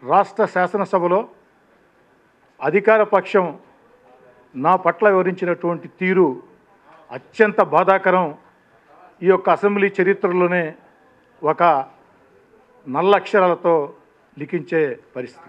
రాష్ట్ర శాసనసభలో అధికార పక్షం నా పట్ల వివరించినటువంటి తీరు అత్యంత బాధాకరం ఈ యొక్క అసెంబ్లీ చరిత్రలోనే ఒక నల్ల అక్షరాలతో లిఖించే పరిస్థితి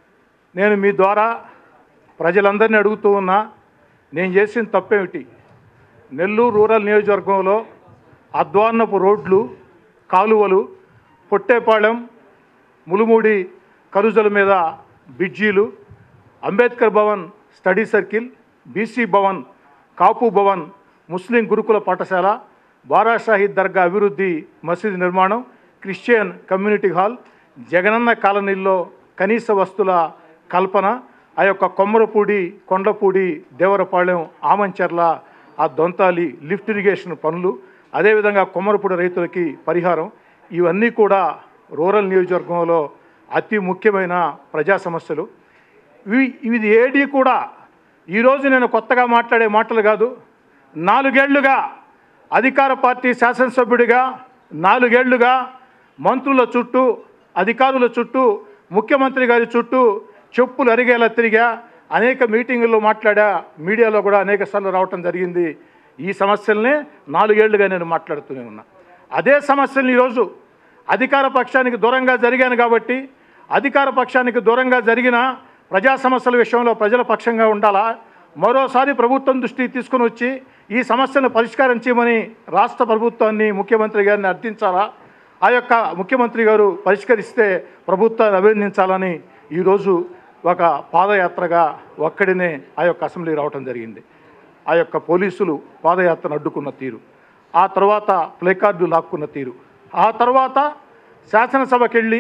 నేను మీ ద్వారా ప్రజలందరినీ అడుగుతూ ఉన్నా నేను చేసిన తప్పేమిటి నెల్లూరు రూరల్ నియోజకవర్గంలో అద్వాన్నపు రోడ్లు కాలువలు పొట్టేపాళెం ములుమూడి కరుజల మీద బ్రిడ్జీలు Ambedkar Bhavan study circle BC Bhavan Kapu Bhavan Muslim గురుకుల పాఠశాల బారా షాహీద్ దర్గా అభివృద్ధి మసీదు నిర్మాణం క్రిస్టియన్ కమ్యూనిటీ హాల్ జగనన్న కాలనీల్లో కనీస వస్తుల కల్పన ఆ యొక్క కొమ్మరపూడి కొండపూడి దేవరపాళెం ఆమంచెర్ల ఆ దొంతాలి లిఫ్ట్ ఇరిగేషన్ పనులు అదేవిధంగా కొమ్మరపూడి రైతులకి పరిహారం ఇవన్నీ కూడా రూరల్ నియోజకవర్గంలో అతి ముఖ్యమైన ప్రజా సమస్యలు ఇవి ఇది ఏడి కూడా ఈరోజు నేను కొత్తగా మాట్లాడే మాటలు కాదు నాలుగేళ్లుగా అధికార పార్టీ శాసనసభ్యుడిగా నాలుగేళ్లుగా మంత్రుల చుట్టూ అధికారుల చుట్టూ ముఖ్యమంత్రి గారి చుట్టూ చెప్పులు అరిగేలా తిరిగా అనేక మీటింగుల్లో మాట్లాడా మీడియాలో కూడా అనేక సార్లు రావటం జరిగింది ఈ సమస్యల్ని నాలుగేళ్లుగా నేను మాట్లాడుతూనే ఉన్నా అదే సమస్యల్ని ఈరోజు అధికార పక్షానికి దూరంగా జరిగాను కాబట్టి అధికార పక్షానికి దూరంగా జరిగిన ప్రజా సమస్యల విషయంలో ప్రజల పక్షంగా ఉండాలా మరోసారి ప్రభుత్వం దృష్టికి తీసుకుని వచ్చి ఈ సమస్యను పరిష్కారం చేయమని రాష్ట్ర ప్రభుత్వాన్ని ముఖ్యమంత్రి గారిని అర్థించాలా ఆ యొక్క ముఖ్యమంత్రి గారు పరిష్కరిస్తే ప్రభుత్వాన్ని అభినందించాలని ఈరోజు ఒక పాదయాత్రగా ఒక్కడినే ఆ యొక్క అసెంబ్లీ రావటం జరిగింది ఆ యొక్క పోలీసులు పాదయాత్రను అడ్డుకున్న తీరు ఆ తర్వాత ప్లేకార్డు లాక్కున్న తీరు ఆ తర్వాత శాసనసభకి వెళ్ళి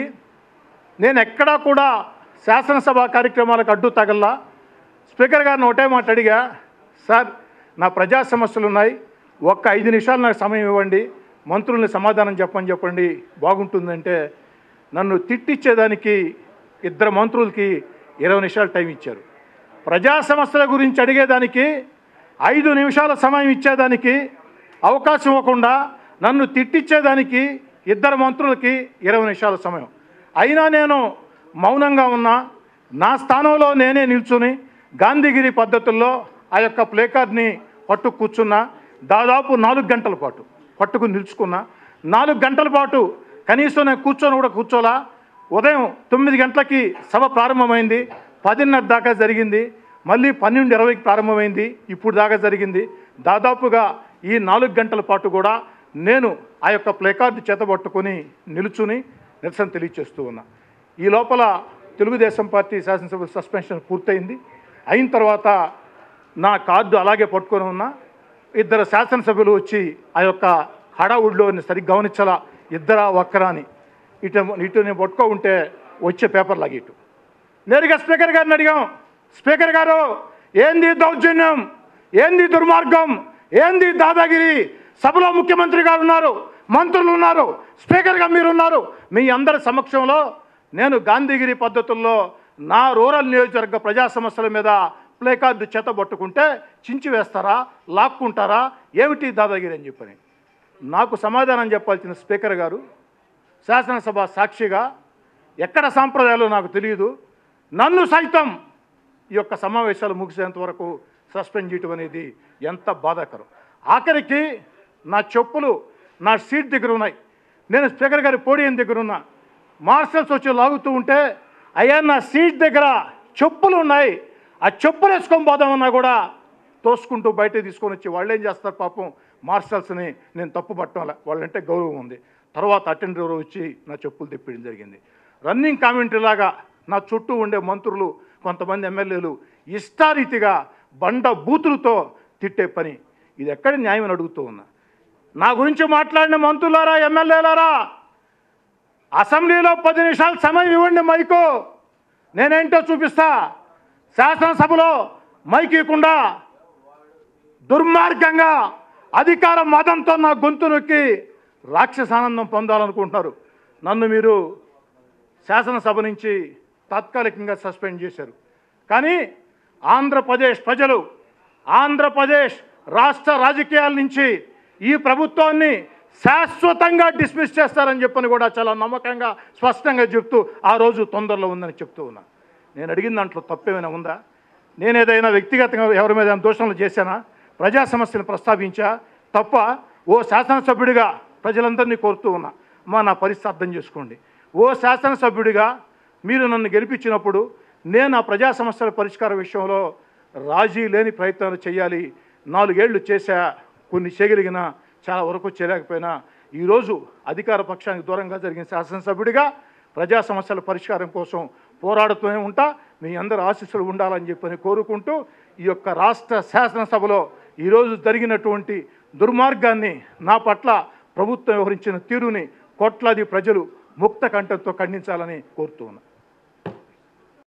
నేను ఎక్కడా కూడా శాసనసభ కార్యక్రమాలకు అడ్డు తగల్లా స్పీకర్ గారిని ఒకటే మాట అడిగా సార్ నా ప్రజా సమస్యలు ఉన్నాయి ఒక్క ఐదు నిమిషాలు నాకు సమయం ఇవ్వండి మంత్రుల్ని సమాధానం చెప్పని చెప్పండి బాగుంటుందంటే నన్ను తిట్టించేదానికి ఇద్దరు మంత్రులకి ఇరవై నిమిషాలు టైం ఇచ్చారు ప్రజా సమస్యల గురించి అడిగేదానికి ఐదు నిమిషాల సమయం ఇచ్చేదానికి అవకాశం ఇవ్వకుండా నన్ను తిట్టించేదానికి ఇద్దరు మంత్రులకి ఇరవై నిమిషాల సమయం అయినా నేను మౌనంగా ఉన్నా నా స్థానంలో నేనే నిల్చుని గాంధీగిరి పద్ధతుల్లో ఆ యొక్క ప్లేకార్డ్ని పట్టు కూర్చున్నా దాదాపు నాలుగు గంటల పాటు పట్టుకుని నిల్చుకున్నా నాలుగు గంటల పాటు కనీసం నేను కూర్చొని కూడా కూర్చోలా ఉదయం తొమ్మిది గంటలకి సభ ప్రారంభమైంది పదిన్నర దాకా జరిగింది మళ్ళీ పన్నెండు ఇరవైకి ప్రారంభమైంది ఇప్పుడు దాకా జరిగింది దాదాపుగా ఈ నాలుగు గంటల పాటు కూడా నేను ఆ యొక్క ప్లేకార్డు చేతబట్టుకొని నిలుచుని నిరసన తెలియచేస్తూ ఉన్నా ఈ లోపల తెలుగుదేశం పార్టీ శాసనసభ సస్పెన్షన్ పూర్తయింది అయిన తర్వాత నా కార్డు అలాగే పట్టుకొని ఉన్నా ఇద్దరు శాసనసభ్యులు వచ్చి ఆ యొక్క హడావుడిలో సరిగ్గా గమనించాలా ఇద్దరా ఒక్కరా అని ఇటు ఇటు నేను పట్టుకో ఉంటే వచ్చే పేపర్ లాగి ఇటు నేరుగా స్పీకర్ గారిని అడిగాం స్పీకర్ గారు ఏంది దౌర్జన్యం ఏంది దుర్మార్గం ఏంది దాదాగిరి సభలో ముఖ్యమంత్రి గారు ఉన్నారు మంత్రులు ఉన్నారు స్పీకర్గా మీరు ఉన్నారు మీ అందరి సమక్షంలో నేను గాంధీగిరి పద్ధతుల్లో నా రూరల్ నియోజకవర్గ ప్రజా సమస్యల మీద ప్లే కార్డు చేత పట్టుకుంటే చించి వేస్తారా లాక్కుంటారా ఏమిటి దాదాగిరి అని చెప్పని నాకు సమాధానం చెప్పాల్సిన స్పీకర్ గారు శాసనసభ సాక్షిగా ఎక్కడ సాంప్రదాయాలు నాకు తెలియదు నన్ను సైతం ఈ యొక్క సమావేశాలు ముగిసేంత వరకు సస్పెండ్ చేయటం అనేది ఎంత బాధాకరం ఆఖరికి నా చెప్పులు నా సీట్ దగ్గర ఉన్నాయి నేను స్పీకర్ గారి పోడియం దగ్గర ఉన్నా మార్షల్స్ వచ్చి లాగుతూ ఉంటే అయ్యా నా సీట్ దగ్గర చెప్పులు ఉన్నాయి ఆ చెప్పులు వేసుకొని పోదామన్నా కూడా తోసుకుంటూ బయట తీసుకొని వచ్చి వాళ్ళు ఏం చేస్తారు పాపం మార్షల్స్ని నేను తప్పు పట్టడం వాళ్ళంటే గౌరవం ఉంది తర్వాత అటెండర్ ఎవరో వచ్చి నా చెప్పులు తెప్పించడం జరిగింది రన్నింగ్ కామెంటరీ లాగా నా చుట్టూ ఉండే మంత్రులు కొంతమంది ఎమ్మెల్యేలు ఇష్టారీతిగా బండ బూతులతో తిట్టే పని ఇది ఎక్కడ న్యాయం అని అడుగుతూ ఉన్నా నా గురించి మాట్లాడిన మంత్రులారా ఎమ్మెల్యేలారా అసెంబ్లీలో పది నిమిషాలు సమయం ఇవ్వండి మైకు నేనేంటో చూపిస్తా శాసనసభలో మైక్ ఇవ్వకుండా దుర్మార్గంగా అధికార మదంతో నా గొంతు నొక్కి రాక్షసానందం పొందాలనుకుంటున్నారు నన్ను మీరు శాసనసభ నుంచి తాత్కాలికంగా సస్పెండ్ చేశారు కానీ ఆంధ్రప్రదేశ్ ప్రజలు ఆంధ్రప్రదేశ్ రాష్ట్ర రాజకీయాల నుంచి ఈ ప్రభుత్వాన్ని శాశ్వతంగా డిస్మిస్ చేస్తారని చెప్పని కూడా చాలా నమ్మకంగా స్పష్టంగా చెప్తూ ఆ రోజు తొందరలో ఉందని చెప్తూ ఉన్నా నేను అడిగిన దాంట్లో తప్పేమైనా ఉందా నేను ఏదైనా వ్యక్తిగతంగా ఎవరి మీద ఏమైనా దోషణలు చేశానా ప్రజా సమస్యను ప్రస్తావించా తప్ప ఓ శాసనసభ్యుడిగా ప్రజలందరినీ కోరుతూ ఉన్నా మా నా పరిస్థితి అర్థం చేసుకోండి ఓ శాసనసభ్యుడిగా మీరు నన్ను గెలిపించినప్పుడు నేను ఆ ప్రజా సమస్యల పరిష్కార విషయంలో రాజీ లేని ప్రయత్నాలు చేయాలి నాలుగేళ్లు చేశా కొన్ని చేయగలిగిన చాలా వరకు చేయలేకపోయినా ఈరోజు అధికార పక్షానికి దూరంగా జరిగిన శాసనసభ్యుడిగా ప్రజా సమస్యల పరిష్కారం కోసం పోరాడుతూనే ఉంటా మీ అందరి ఆశీస్సులు ఉండాలని చెప్పని కోరుకుంటూ ఈ యొక్క రాష్ట్ర శాసనసభలో ఈరోజు జరిగినటువంటి దుర్మార్గాన్ని నా పట్ల ప్రభుత్వం వ్యవహరించిన తీరుని కోట్లాది ప్రజలు ముక్త కంఠంతో ఖండించాలని కోరుతూ ఉన్నా